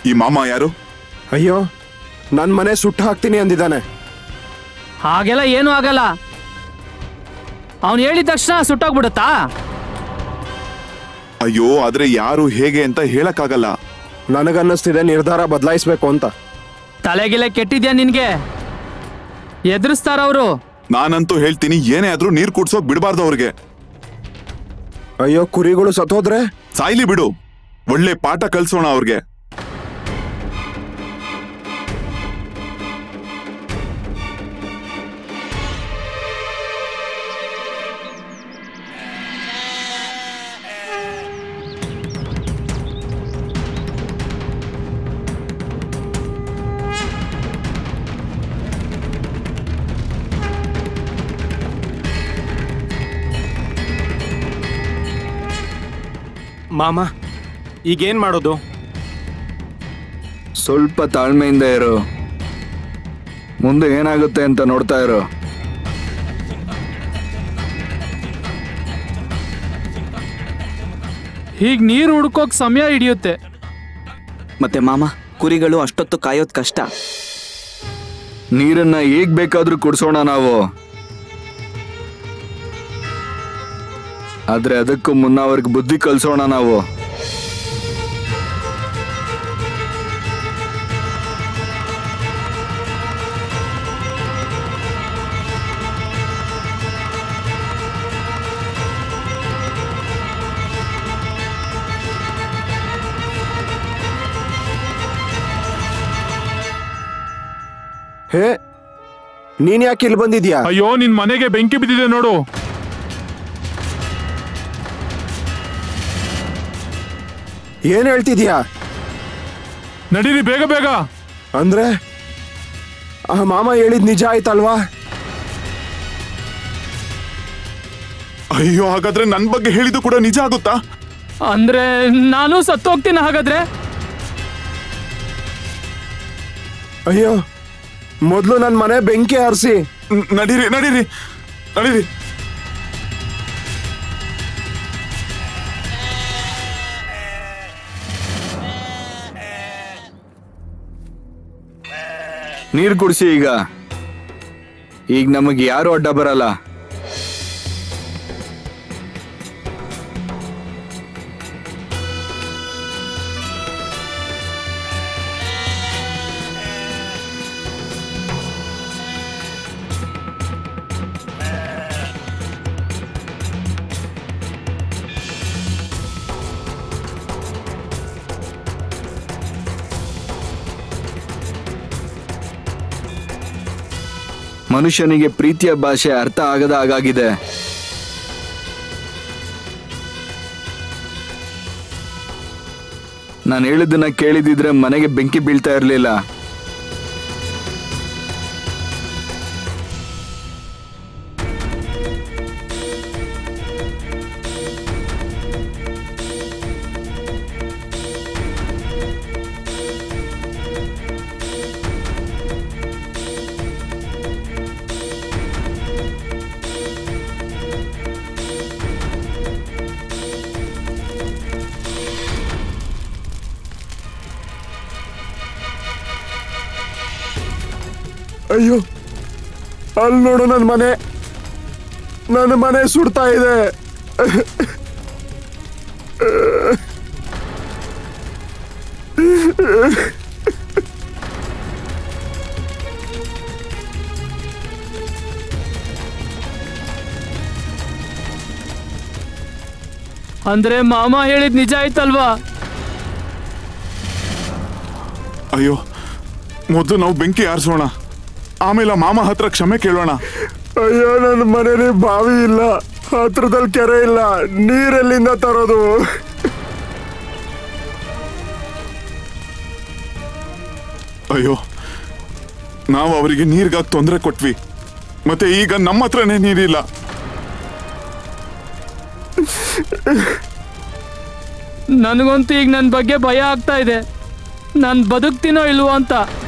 ಈ ಮಾಮ ಯಾರು ಅಯ್ಯೋ ನನ್ನ ಮನೆ ಸುಟ್ಟು ಹಾಕ್ತೀನಿ ಅಂದಿದ್ದಾನೆ ಹಾಗೆಲ್ಲ ಏನೂ ಆಗಲ್ಲ ಅವನು ಹೇಳಿದ ತಕ್ಷಣ ಸುಟ್ಟೋಗ್ಬಿಡುತ್ತಾ ಅಯ್ಯೋ ಆದ್ರೆ ಯಾರು ಹೇಗೆ ಅಂತ ಹೇಳಕ್ಕಾಗಲ್ಲ ನನಗನ್ನಿಸ್ತಿದೆ ನಿರ್ಧಾರ ಬದಲಾಯಿಸ್ಬೇಕು ಅಂತ ತಲೆಗಿಲೆ ಕೆಟ್ಟಿದ್ಯಾ ನಿನ್ಗೆ ಎದುರಿಸ್ತಾರವ್ರು ನಾನಂತೂ ಹೇಳ್ತೀನಿ ಏನೇ ಆದ್ರೂ ನೀರ್ ಕುಡ್ಸೋಕ್ ಬಿಡಬಾರ್ದು ಅವ್ರಿಗೆ ಅಯ್ಯೋ ಕುರಿಗಳು ಸತ್ತೋದ್ರೆ ಸಾಯ್ಲಿ ಬಿಡು ಒಳ್ಳೆ ಪಾಠ ಕಲ್ಸೋಣ ಅವ್ರಿಗೆ ಮಾಮ ಈಗೇನ್ ಮಾಡೋದು ಸ್ವಲ್ಪ ತಾಳ್ಮೆಯಿಂದ ಇರು ಮುಂದೆ ಏನಾಗುತ್ತೆ ಅಂತ ನೋಡ್ತಾ ಇರು ಹೀಗ್ ನೀರು ಹುಡ್ಕೋಕ್ ಸಮಯ ಹಿಡಿಯುತ್ತೆ ಮತ್ತೆ ಮಾಮ ಕುರಿಗಳು ಅಷ್ಟೊತ್ತು ಕಾಯೋದ್ ಕಷ್ಟ ನೀರನ್ನ ಹೇಗ್ ಬೇಕಾದ್ರೂ ಕುಡ್ಸೋಣ ನಾವು ಆದ್ರೆ ಅದಕ್ಕೂ ಮುನ್ನ ಅವ್ರಿಗೆ ಬುದ್ಧಿ ಕಲ್ಸೋಣ ನಾವು ಹೇ ನೀನ್ ಯಾಕೆ ಇಲ್ಲಿ ಬಂದಿದ್ಯಾ ಅಯ್ಯೋ ನಿನ್ ಮನೆಗೆ ಬೆಂಕಿ ಬಿದ್ದಿದೆ ನೋಡು ಏನ್ ಹೇಳ್ತಿದ್ಯಾ ನಡೀರಿ ಬೇಗ ಬೇಗ ಅಂದ್ರೆ ಆ ಮಾಮ ಹೇಳಿದ್ ನಿಜ ಆಯ್ತಲ್ವಾ ಅಯ್ಯೋ ಹಾಗಾದ್ರೆ ನನ್ ಬಗ್ಗೆ ಹೇಳಿದ್ದು ಕೂಡ ನಿಜ ಆಗುತ್ತಾ ಅಂದ್ರೆ ನಾನು ಸತ್ತೋಗ್ತೀನಿ ಹಾಗಾದ್ರೆ ಅಯ್ಯೋ ಮೊದ್ಲು ನನ್ ಮನೆ ಬೆಂಕಿ ಹಾರಿಸಿ ನ್- ನಡೀರಿ ನಡೀರಿ ನಡೀರಿ ನೀರು ಕುಡಿಸಿ ಈಗ ಈಗ ನಮಗೆ ಯಾರು ಅಡ್ಡ ಬರಲ್ಲ ಮನುಷ್ಯನಿಗೆ ಪ್ರೀತಿಯ ಭಾಷೆ ಅರ್ಥ ಆಗದ ಹಾಗಾಗಿದೆ ನಾನು ಹೇಳಿದ್ದನ್ನ ಕೇಳಿದಿದ್ರೆ ಮನೆಗೆ ಬೆಂಕಿ ಬೀಳ್ತಾ ಇರಲಿಲ್ಲ ಅಯ್ಯೋ ಅಲ್ಲಿ ನೋಡು ನನ್ನ ಮನೆ ನನ್ನ ಮನೆ ಸುಡ್ತಾ ಇದೆ ಅಂದ್ರೆ ಮಾಮ ಹೇಳಿದ್ ನಿಜ ಆಯ್ತಲ್ವಾ ಅಯ್ಯೋ ಮೊದಲು ನಾವು ಬೆಂಕಿ ಆರಿಸೋಣ ಆಮೇಲೆ ಆ ಮಾಮ ಹತ್ರ ಕ್ಷಮೆ ಕೇಳೋಣ ಅಯ್ಯೋ ನನ್ನ ಮನೇಲಿ ಬಾವಿ ಇಲ್ಲ ಹತ್ರದಲ್ಲಿ ಕೆರೆ ಇಲ್ಲ ನೀರೆಲ್ಲಿಂದ ತರೋದು ಅಯ್ಯೋ ನಾವು ಅವರಿಗೆ ನೀರ್ಗಾಗಿ ತೊಂದರೆ ಕೊಟ್ವಿ ಮತ್ತೆ ಈಗ ನಮ್ಮ ಹತ್ರನೇ ನೀರಿಲ್ಲ ನನಗಂತೂ ಈಗ ನನ್ನ ಬಗ್ಗೆ ಭಯ ಆಗ್ತಾ ಇದೆ ನಾನು ಬದುಕ್ತೀನೋ ಇಲ್ವೋ ಅಂತ